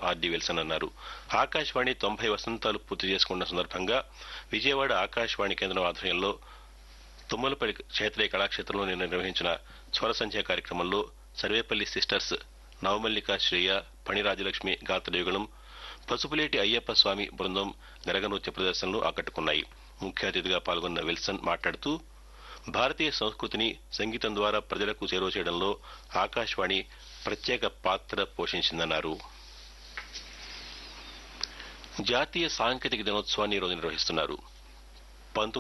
RD Wilson అన్నారు ఆకాశవాణి తొంభై వసంతాలు పూర్తి చేసుకున్న సందర్భంగా విజయవాడ ఆకాశవాణి కేంద్రం ఆధ్వర్యంలో తుమ్మలపల్లి క్షేత్రీయ కళాక్షేత్రంలో నిన్న నిర్వహించిన స్వర సంధ్య కార్యక్రమంలో సర్వేపల్లి సిస్టర్స్ నవమల్లిక శ్రేయ పణి రాజలక్ష్మి గాత్రయుగళం పసుపులేటి అయ్యప్ప స్వామి బృందం గరగ నృత్య ప్రదర్శనలు ఆకట్టుకున్నాయి ముఖ్య అతిథిగా పాల్గొన్న విల్సన్ మాట్లాడుతూ భారతీయ సంస్కృతిని సంగీతం ద్వారా ప్రజలకు చేరువ చేయడంలో ఆకాశవాణి ప్రత్యేక పాత్ర పోషించిందన్నారు జాతీయ సాంకేతిక దినోత్సవాన్ని ఈరోజు నిర్వహిస్తున్నారు